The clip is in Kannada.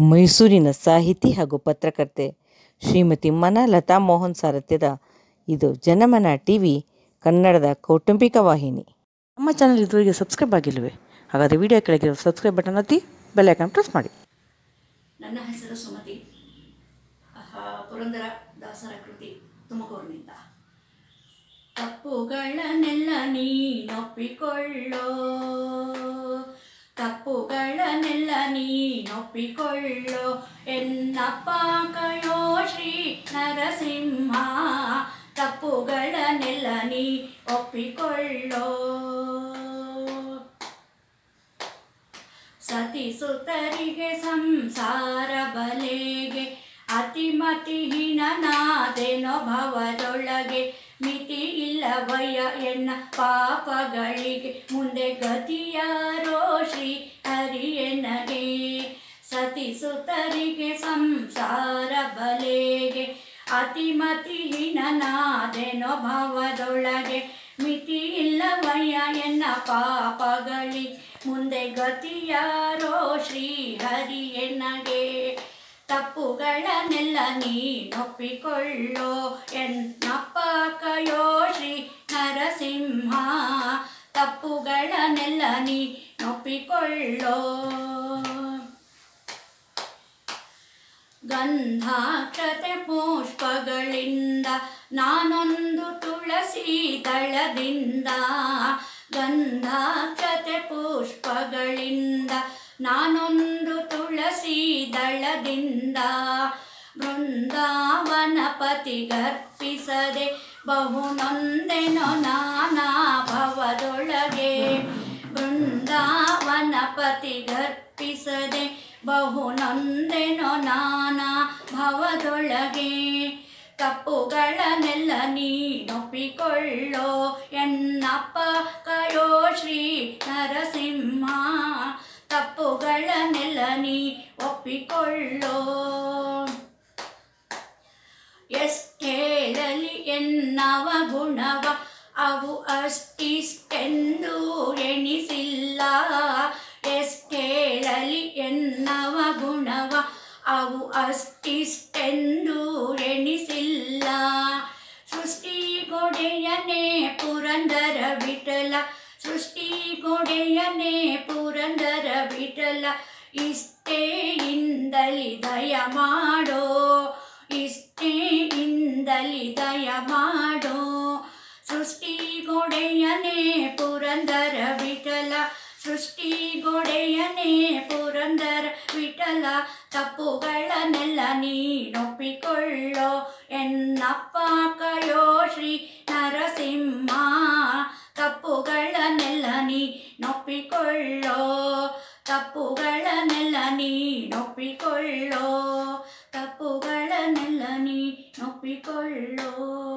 ಮೈಸೂರಿನ ಸಾಹಿತಿ ಹಾಗೂ ಪತ್ರಕರ್ತೆ ಶ್ರೀಮತಿ ಮನಲತಾ ಮೋಹನ್ ಸಾರಥ್ಯದ ಇದು ಜನಮನ ಟಿ ವಿ ಕನ್ನಡದ ಕೌಟುಂಬಿಕ ವಾಹಿನಿ ನಮ್ಮ ಚಾನಲ್ ಇದುವರೆಗೆ ಸಬ್ಸ್ಕ್ರೈಬ್ ಆಗಿಲ್ಲವೇ ಹಾಗಾದರೆ ವಿಡಿಯೋ ಕೆಳಗಿರೋ ಸಬ್ಸ್ಕ್ರೈಬ್ ಬಟನ್ ಒತ್ತಿ ಬೆಲ್ ಐಕಾನ್ ಪ್ರೆಸ್ ಮಾಡಿ ನನ್ನ ಹೆಸರು ಸುಮತಿ ಆಹಾ, ಪುರಂದರ ದಾಸರ ಕೃತಿ ತುಮಕೂರಿನಿಂದ ತಪ್ಪುಗಳನ್ನೆಲ್ಲ ನೀನೊಪ್ಪಿಕೊಳ್ಳೋ ತಪ್ಪುಗಳನ್ನೆಲ್ಲ ನೀನೊಪ್ಪಿಕೊಳ್ಳೋ ಎನ್ನಪ್ಪ ಕಯೋ ಶ್ರೀ ನರಸಿಂಹ ತಪ್ಪುಗಳನ್ನೆಲ್ಲ ನೀ ಒಪ್ಪಿಕೊಳ್ಳೋ ಸತಿಸುತ್ತರಿಗೆ ಸಂಸಾರ ಬಲೆಗೆ ಅತಿಮತಿಹೀನನಾದೆನೋ ಭವದೊಳಗೆ ಮಿತಿ ಇಲ್ಲವಯ್ಯ ಎನ್ನ ಪಾಪಗಳಿಗೆ ಮುಂದೆ ಗತಿಯಾರೋ ಶ್ರೀ ಹರಿಯನಗೆ ಸತಿಸುತ್ತರಿಗೆ ಸಂಸಾರ ಬಲೆಗೆ ಅತಿಮತಿಹೀನನಾದೆನೋ ಭವದೊಳಗೆ ಮಿತಿ ಇಲ್ಲವಯ್ಯ ಎನ್ನ ಪಾಪಗಳಿ ಮುಂದೆ ಗತಿಯಾರೋ ಶ್ರೀ ಹರಿಯನಗೆ ತಪ್ಪುಗಳನ್ನೆಲ್ಲ ನೀನೊಪ್ಪಿಕೊಳ್ಳೋ ಎನ್ನಪ್ಪ ಕಯೋ ಶ್ರೀ ನರಸಿಂಹ ತಪ್ಪುಗಳನ್ನೆಲ್ಲ ನೀನೊಪ್ಪಿಕೊಳ್ಳೋ ಗಂಧಾಕ್ಷತೆ ಪುಷ್ಪಗಳಿಂದ ನಾನೊಂದು ತುಳಸಿ ದಳದಿಂದ ಗಂಧಾಕ್ಷತೆ ಪುಷ್ಪಗಳಿಂದ ನಾನೊಂದು ತುಳಸಿ ದಳದಿಂದ ಬೃಂದಾವನ ಪತಿಗರ್ಪಿಸದೆ ಬಹು ನೊಂದೆನೋ ನಾನಾ ಭವದೊಳಗೆ ಬೃಂದಾವನ ಪತಿಗರ್ಪಿಸದೆ ಬಹು ನೊಂದೆನೋ ನಾನಾ ಭವದೊಳಗೆ ತಪ್ಪುಗಳನ್ನೆಲ್ಲ ನೀನೊಪ್ಪಿಕೊಳ್ಳೋ ಎನ್ನಪ್ಪ ಕಯೋ ಶ್ರೀ ನರಸಿಂಹ ತಪ್ಪುಗಳನ್ನೆಲ್ಲ ನೀ ಒಪ್ಪಿಕೊಳ್ಳೋ ಎಷ್ಟೇಳಲಿ ಎನ್ನವ ಗುಣವ ಅವು ಅಷ್ಟಿಷ್ಟೆಂದು ಎಣಿಸಿಲ್ಲ ಎಷ್ಟೇಳಲಿ ಎನ್ನವ ಗುಣವ ಅವು ಅಷ್ಟಿಷ್ಟೆಂದು ಎಣಿಸಿಲ್ಲ ಸೃಷ್ಟಿಗೊಡೆಯನೇ ಪುರಂದರ ವಿಠಲ ಸೃಷ್ಟಿಗೊಡೆಯನೇ ಪುರಂದರ ವಿಠಲ ಇಷ್ಟೇಯಿಂದಲಿ ದಯ ಮಾಡೋ ಇಷ್ಟೇಯಿಂದಲಿ ದಯ ಮಾಡೋ ಸೃಷ್ಟಿಗೊಡೆಯನೇ ಪುರಂದರ ವಿಠಲ ಸೃಷ್ಟಿಗೊಡೆಯನೇ ಪುರಂದರ ವಿಠಲ ತಪ್ಪುಗಳನ್ನೆಲ್ಲ ನೀನೊಪ್ಪಿಕೊಳ್ಳೋ ಎನ್ನಪ್ಪ ಕಯೋ ಶ್ರೀ ನರಸಿಂಹ ತಪ್ಪುಗಳನ್ನೆಲ್ಲ ನೀನೊಪ್ಪಿಕೊಳ್ಳೋ ತಪ್ಪುಗಳನ್ನೆಲ್ಲ ನೀನೊಪ್ಪಿಕೊಳ್ಳೋ ತಪ್ಪುಗಳನ್ನೆಲ್ಲ ನೀನೊಪ್ಪಿಕೊಳ್ಳೋ